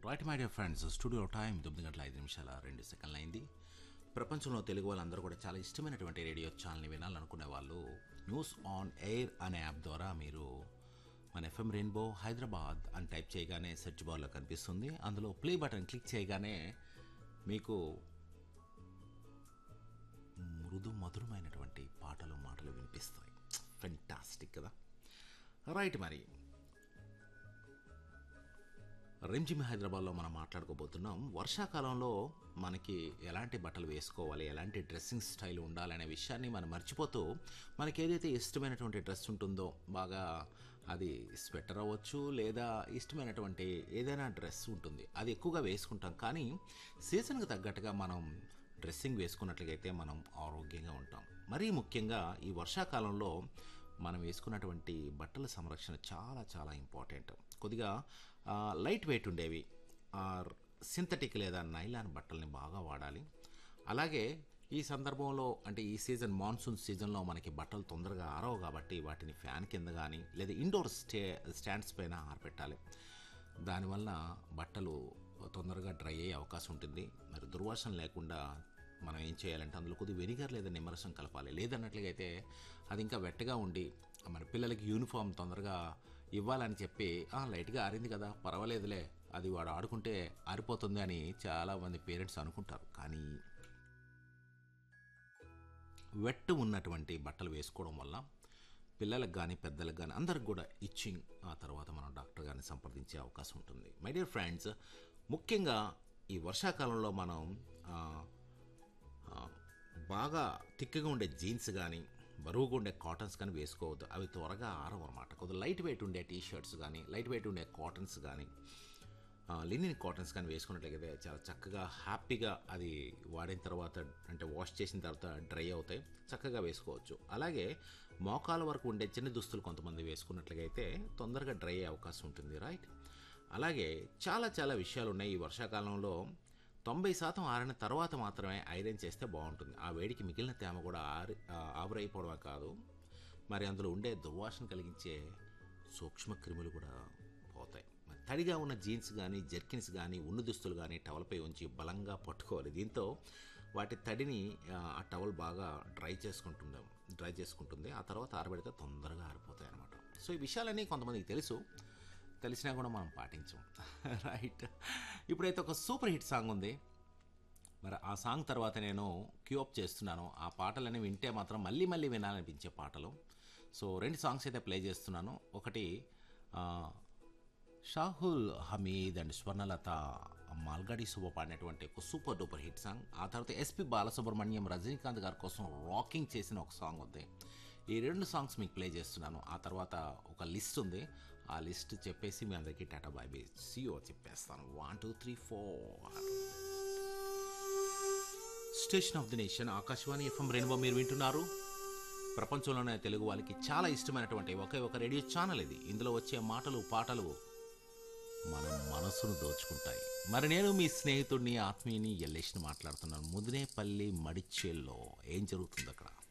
right my dear friends studio time తొమ్మిది గంటల ఐదు నిమిషాల రెండు సెకండ్లు అయింది ప్రపంచంలో తెలుగు వాళ్ళందరూ కూడా చాలా ఇష్టమైనటువంటి రేడియో ఛానల్ని వినాలనుకునే వాళ్ళు న్యూస్ ఆన్ ఎయిర్ అనే యాప్ ద్వారా మీరు మన ఎఫ్ఎం రెయిన్బో హైదరాబాద్ అని టైప్ చేయగానే సెర్చ్ బార్లో కనిపిస్తుంది అందులో ప్లే బటన్ క్లిక్ చేయగానే మీకు మృదు మధురమైనటువంటి పాటలు మాటలు వినిపిస్తాయి ఫెంటాస్టిక్ కదా రైట్ మరి రిమ్జిమ్ హైదరాబాద్లో మనం మాట్లాడుకోబోతున్నాం వర్షాకాలంలో మనకి ఎలాంటి బట్టలు వేసుకోవాలి ఎలాంటి డ్రెస్సింగ్ స్టైల్ ఉండాలనే విషయాన్ని మనం మర్చిపోతూ మనకి ఏదైతే ఇష్టమైనటువంటి డ్రెస్ ఉంటుందో బాగా అది స్వెటర్ అవ్వచ్చు లేదా ఇష్టమైనటువంటి ఏదైనా డ్రెస్ ఉంటుంది అది ఎక్కువగా వేసుకుంటాం కానీ సీజన్కి తగ్గట్టుగా మనం డ్రెస్సింగ్ వేసుకున్నట్లయితే మనం ఆరోగ్యంగా ఉంటాం మరీ ముఖ్యంగా ఈ వర్షాకాలంలో మనం వేసుకున్నటువంటి బట్టల సంరక్షణ చాలా చాలా ఇంపార్టెంట్ కొద్దిగా ఆ, లైట్ వెయిట్ ఉండేవి ఆర్ సింథటిక్ లేదా నైలాన్ బట్టల్ని బాగా వాడాలి అలాగే ఈ సందర్భంలో అంటే ఈ సీజన్ మాన్సూన్ సీజన్లో మనకి బట్టలు తొందరగా ఆరవు కాబట్టి వాటిని ఫ్యాన్ కింద కానీ లేదా ఇండోర్ స్టే స్టాండ్స్ పైన ఆరబెట్టాలి దానివల్ల బట్టలు తొందరగా డ్రై అయ్యే అవకాశం ఉంటుంది మరి దుర్వాసన లేకుండా మనం ఏం చేయాలంటే అందులో కొద్దిగా వెనిగర్ లేదా నిమ్మరసం కలపాలి లేదన్నట్లుగా అయితే అది ఇంకా వెట్టగా ఉండి మన పిల్లలకి యూనిఫామ్ తొందరగా ఇవ్వాలని చెప్పి "ఆ, లైట్గా ఆరింది కదా పర్వాలేదులే అది వాడు ఆడుకుంటే ఆరిపోతుంది అని చాలామంది పేరెంట్స్ అనుకుంటారు కానీ వెట్టు ఉన్నటువంటి బట్టలు వేసుకోవడం వల్ల పిల్లలకు కానీ పెద్దలకు కానీ అందరికి కూడా ఇచ్చింగ్ ఆ తర్వాత మనం డాక్టర్ గారిని సంప్రదించే అవకాశం ఉంటుంది మై డియర్ ఫ్రెండ్స్ ముఖ్యంగా ఈ వర్షాకాలంలో మనం ఆ, ఆ, బాగా తిక్కగా ఉండే జీన్స్ కానీ బరువుగా ఉండే కాటన్స్ కానీ వేసుకోవద్దు అవి త్వరగా ఆరవు అనమాట కొద్దిగా లైట్ వెయిట్ ఉండే టీ షర్ట్స్ కానీ లైట్ వెయిట్ ఉండే కాటన్స్ కానీ లినిన్ కాటన్స్ కానీ వేసుకున్నట్లయితే చాలా చక్కగా హ్యాపీగా అది వాడిన తర్వాత అంటే వాష్ చేసిన తర్వాత డ్రై అవుతాయి చక్కగా వేసుకోవచ్చు అలాగే మోకాల వరకు ఉండే చిన్న దుస్తులు కొంతమంది వేసుకున్నట్లయితే తొందరగా డ్రై అయ్యే అవకాశం ఉంటుంది రైట్ అలాగే చాలా చాలా విషయాలు ఉన్నాయి ఈ వర్షాకాలంలో తొంభై శాతం ఆరిన తర్వాత మాత్రమే ఐరన్ చేస్తే బాగుంటుంది ఆ వేడికి మిగిలిన తేమ కూడా ఆరి ఆ, ఆవిరైపోవడమే కాదు మరి అందులో ఉండే దుర్వాసన కలిగించే సూక్ష్మ క్రిములు కూడా పోతాయి మరి తడిగా ఉన్న జీన్స్ కానీ జర్కిన్స్ కానీ ఉన్ని దుస్తులు కానీ టవల్పై ఉంచి బలంగా పట్టుకోవాలి దీంతో వాటి తడిని ఆ, ఆ టవల్ బాగా డ్రై చేసుకుంటుంది డ్రై చేసుకుంటుంది ఆ తర్వాత ఆరబెడితే తొందరగా ఆరిపోతాయి అనమాట సో ఈ విషయాలన్నీ కొంతమందికి తెలుసు తెలిసినా కూడా మనం పాటించం రైట్ ఇప్పుడైతే ఒక సూపర్ హిట్ సాంగ్ ఉంది మరి ఆ సాంగ్ తర్వాత నేను క్యూఅప్ చేస్తున్నాను ఆ పాటలని వింటే మాత్రం మళ్ళీ మళ్ళీ వినాలనిపించే పాటలు సో రెండు సాంగ్స్ అయితే ప్లే చేస్తున్నాను ఒకటి ఆ, షాహుల్ హమీద్ అండ్ స్వర్ణలత మాల్గాడి శుభ పాడినటువంటి ఒక సూపర్ డూపర్ హిట్ సాంగ్ ఆ తర్వాత ఎస్పి బాలసుబ్రహ్మణ్యం రజనీకాంత్ గారి కోసం రాకింగ్ చేసిన ఒక సాంగ్ ఉంది ఈ రెండు సాంగ్స్ మీకు ప్లే చేస్తున్నాను ఆ తర్వాత ఒక లిస్ట్ ఉంది ఆ లిస్ట్ చెప్పేసి మీ అందరికీ టాటా బాయ్ బై సియో చెప్పేస్తాను one two three four station of the nation Akashvani FM rainbow మీరు వింటున్నారు ప్రపంచంలోనే తెలుగు వాళ్ళకి చాలా ఇష్టమైనటువంటి ఒకే ఒక రేడియో ఛానల్ ఇది ఇందులో వచ్చే మాటలు పాటలు మన మనసును దోచుకుంటాయి మరి నేను మీ స్నేహితుడిని ఆత్మీయుని ఎల్లేష్ని మాట్లాడుతున్నాను ముదినేపల్లి మడిచేల్లో ఏం జరుగుతుంది అక్కడ